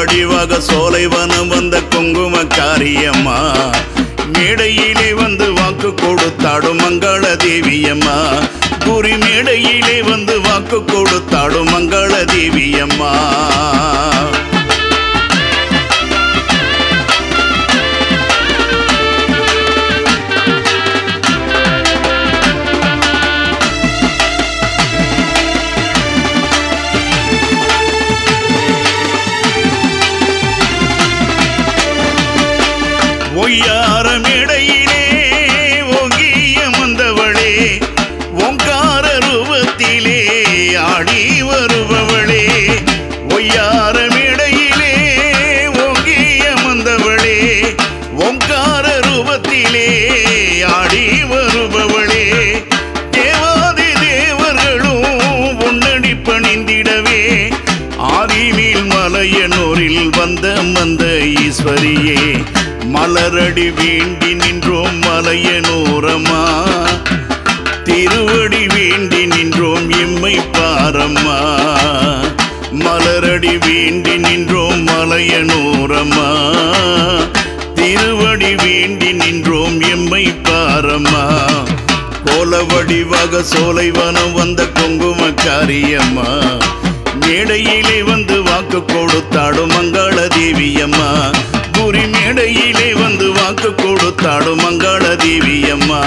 வடிவாக சோலைவனம் வந்த குங்கும காரியம்மா மேடையிலே வந்து வாக்கு கொடுத்தாடும் மங்கள தேவியம்மா குறி மேடையிலே வந்து வாக்கு கொடுத்தாடும் மங்கள தேவியம்மா ஒய்யார மேடையிலே ஓங்கிய வந்தவளே ஓங்கார ரூபத்திலே ஆடி வருபவளே ஒய்யார மேடையிலே ஓங்கிய வந்தவளே ஓங்கார ரூபத்திலே ஆடி வருபவளே தேவாதி தேவர்களும் உன்னடி பணிந்திடவே ஆதிமீல் மலையனூரில் வந்த மந்த ஈஸ்வரியே மலரடி வேண்டி நின்றோம் மலையனூரம்மா திருவடி வேண்டி நின்றோம் எம்மை பாரம்மா மலரடி வேண்டி நின்றோம் மலையனூரம்மா திருவடி வேண்டி நின்றோம் எம்மை பாரம்மா கோல வடிவாக சோலைவனம் வந்த குங்கும காரியம்மா மேடையிலே வந்து வாக்கு கொடுத்தாடும் மங்கள தேவியம்மா குறி மேடையிலே வந்து வாக்கு கொடுத்தாடும் மங்கள தேவியம்மா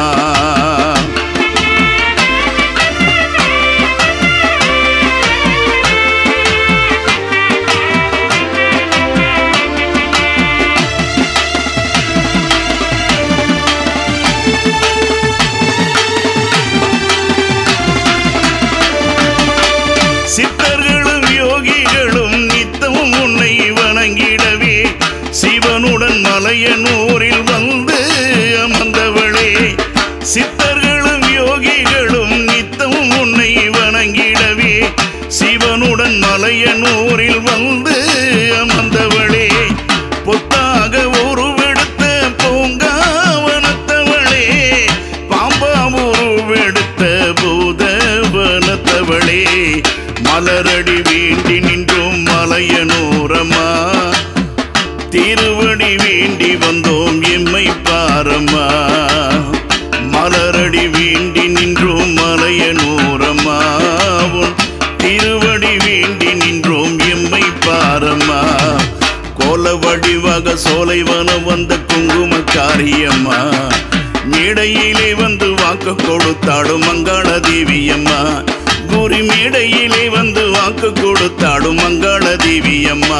சித்தர்களும் யோகிகளும் நித்தமும் உன்னை வணங்கிடவே சிவனுடன் மலையனூரில் வந்து அமர்ந்தவளே சித்தர்களும் யோகிகளும் நித்தமும் உன்னை வணங்கிடவே சிவனுடன் மலையனூரில் வந்து அமர்ந்தவளே பொத்தாக உருவெடுத்த பூங்காவனத்தவளே பாம்பா உருவெடுத்த பூதவனத்தவளே மலரடி வேண்டி நின்றோம் மலையனூரம்மா திருவடி வேண்டி வந்தோம் எம்மை பாரம்மா மலரடி வேண்டி நின்றோம் மலையனூரம்மா உன் திருவடி வேண்டி நின்றோம் எம்மை பாரம்மா கோல வடிவாக சோலைவனம் வந்த குங்கும காரியம்மா மேடையிலே வந்து வாக்கு கொடுத்தாடும் மங்கள தேவியம்மா குரி மேடையிலே வந்து வாக்கு கொடுத்தாடும் மங்கள தேவியம்மா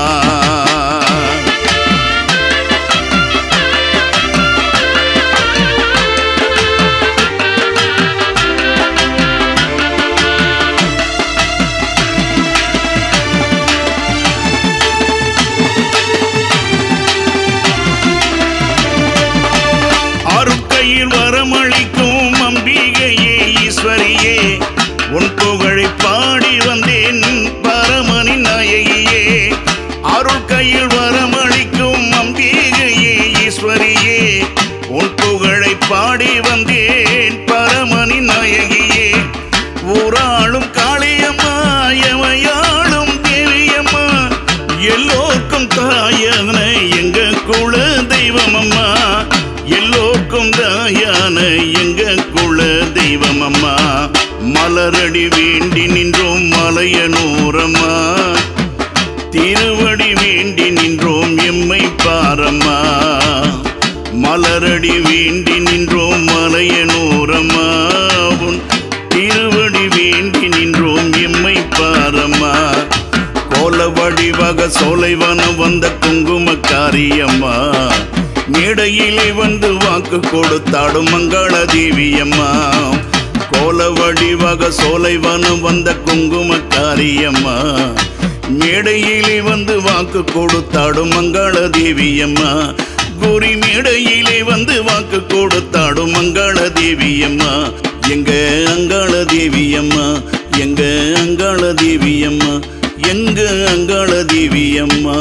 அருட்கையில் வரமளிக்கும் அம்பிகையே ஈஸ்வரியே உன் புகழை பாடி வந்தேன் பரமனின் நாயகியே அருட்கையில் வரமளிக்கும் அம்பிகையே ஈஸ்வரியே உன் புகழை பாடி வந்தேன் பரமனின் நாயகியே ஊராளும் காளியம்மா எவையாளும் தேவியம்மா எல்லோருக்கும் தாயான எங்க குல தெய்வம் அம்மா எல்லோருக்கும் தாயான எங்க குல தெய்வம் அம்மா மலரடி வேண்டி நின்றோம் மலையனூரம்மா திருவடி வேண்டி நின்றோம் எம்மை பாரம்மா மலரடி வேண்டி நின்றோம் மலையனூரம்மா உன் திருவடி வேண்டி நின்றோம் எம்மை பாரம்மா கோல வடிவாக சோலைவனம் வந்த குங்கும காரியம்மா மேடையிலே வந்து வாக்கு கொடுத்தாடும் மங்கள தேவியம்மா கோல வடிவாக சோலைவனம் வந்த குங்கும காரியம்மா மேடையிலே வந்து வாக்கு கொடுத்தாடும் மங்கள தேவியம்மா குறி மேடையிலே வந்து வாக்கு கொடுத்தாடும் மங்கள தேவியம்மா எங்க அங்காள தேவியம்மா எங்க அங்காள தேவியம்மா எங்க அங்காள தேவியம்மா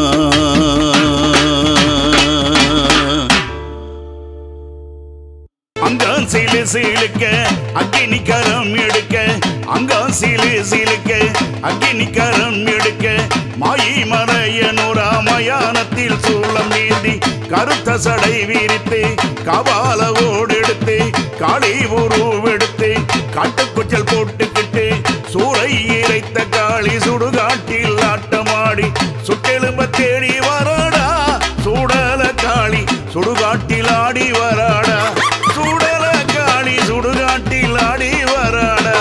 அங்கான் சீலு சீலுக்க அக்கினி கரம் எடுக்க அங்கான் சீலு சீலுக்க அக்கினி கரம் எடுக்க மாயி மறையனூரா மயானத்தில் சூளம் நீந்தி கருத்த சடை விரித்து கபால ஓடெடுத்து காளி உருவெடுத்து காட்டுக்குச்சல் போட்டுக்கிட்டு சூறை இறைத்த காளி சுடுகாட்டில் ஆட்டமாடி சுட்டெலும்ப தேடி வராடா சூடல காளி சுடுகாட்டில் ஆடி வராடா சூடல காளி சுடுகாட்டில் ஆடி வராடா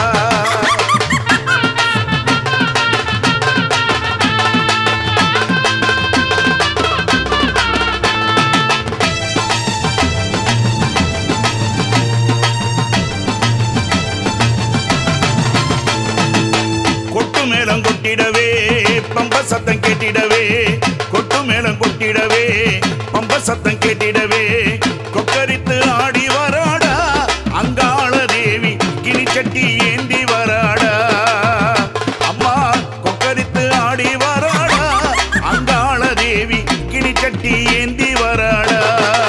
கொட்டு மேளம் கொட்டிடவே பம்ப சத்தம் கேட்டிடவே கொட்டு மேளம் கொட்டிடவே பம்ப சத்தம் கேட்டிடவே கொக்கரித்து ஆடி வராடா அங்காள தேவி கிணிச்சட்டி ஏந்தி வராடா அம்மா கொக்கரித்து ஆடி வராடா அங்காள தேவி கிணிச்சட்டி ஏந்தி வராடா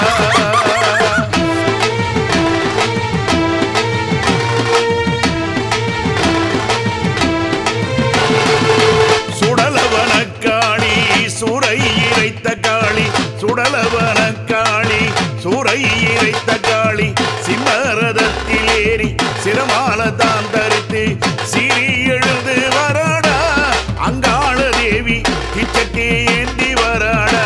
சுடலவன காளி சூறை இறைத்த காளி சுடலவன காளி சூறை இறைத்த காளி சிம்மரதத்தில் ஏறி சிரமால தான் தரித்து சிறி எழுந்து வராடா அங்காள தேவி கிச்சட்டி ஏந்தி வராடா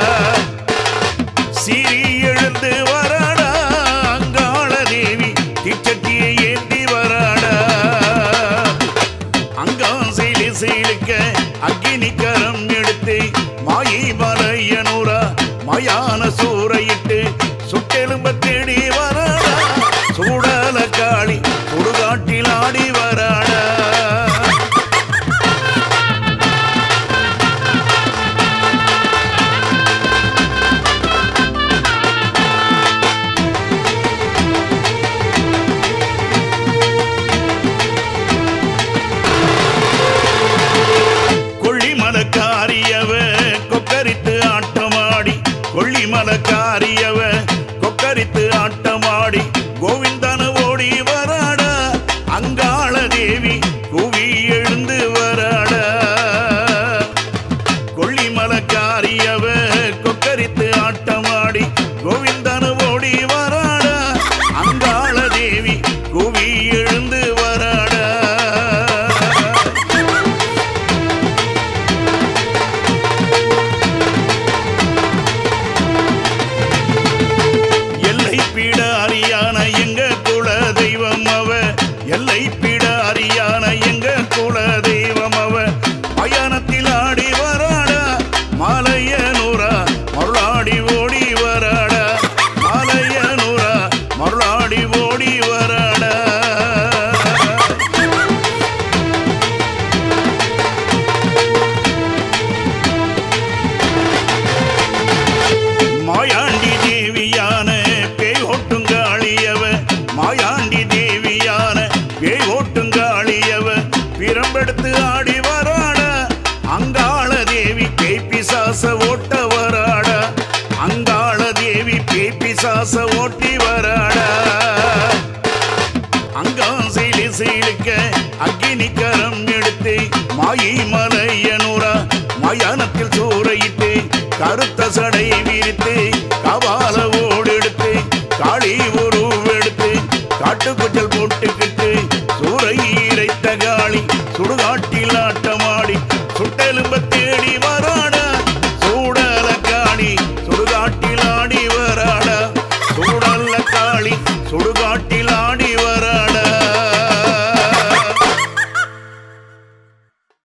சிறி எழுந்து வராடா அங்காள தேவி கிச்சட்டியை ஏந்தி வராடா அங்கம் சீலி சீலிக்க அக்கினி கரம் எடுத்து மாயி மலையனூரா மயான சூறையிட்டு சுட்டெலும்ப தேடி வராடா சூடல காளி சுடுகாட்டில் ஆடி வராடா கொள்ளிமலக்காரியவ கொக்கரித்து ஆட்டமாடி கொள்ளிமலக்காரியவ கொக்கரித்து ஆட்டமாடி கோவிந்தன ஓடி வராடா அங்காள தேவி குவி எழுந்து வராடா கொள்ளிமலக்காரியவ கொக்கரித்து ஆட்டமாடி கோவிந்தன ஓடி வராடா அங்காள தேவி குவி எழுந்து வராடா எல்லை பீட அரியான எங்க குல தெய்வம் அவ எல்லை பீட அரியான எங்க குல தெய்வம் அவ மயானத்தில் ஆடி வராடா மாலையனூரா மருளாடி ஓடி வராடா மாலையனூரா மருளாடி ஓடி வராடா மாயாண்டி தேவியான பேய் ஓட்டுங்காளியவ மாயாண்டி தேவியான பேய் ஓட்டுங்காளியவ பிரம்பெடுத்து ஆடி வராடா அங்காள தேவி பேய் பிசாச ஓட்ட வராடா அங்காள தேவி பேய் பிசாச ஓட்டி வராடா அங்கம் சீலி சீலிக்க அக்கினி கரம் எடுத்து மாயி மலையனூரா மயானத்தில் சூறையிட்டு கருத்த சடை விரித்து கபால ஓடெடுத்து காளி உருவெடுத்து காட்டுக்குச்சல் போட்டுக்கிட்டு சூறை இறைத்த காளி சுடுகாட்டில் ஆட்டமாடி சுட்டெலும்ப தேடி வராடா சூடல காளி சுடுகாட்டில் ஆடி வராடா சூடல்ல காளி சுடுகாட்டில்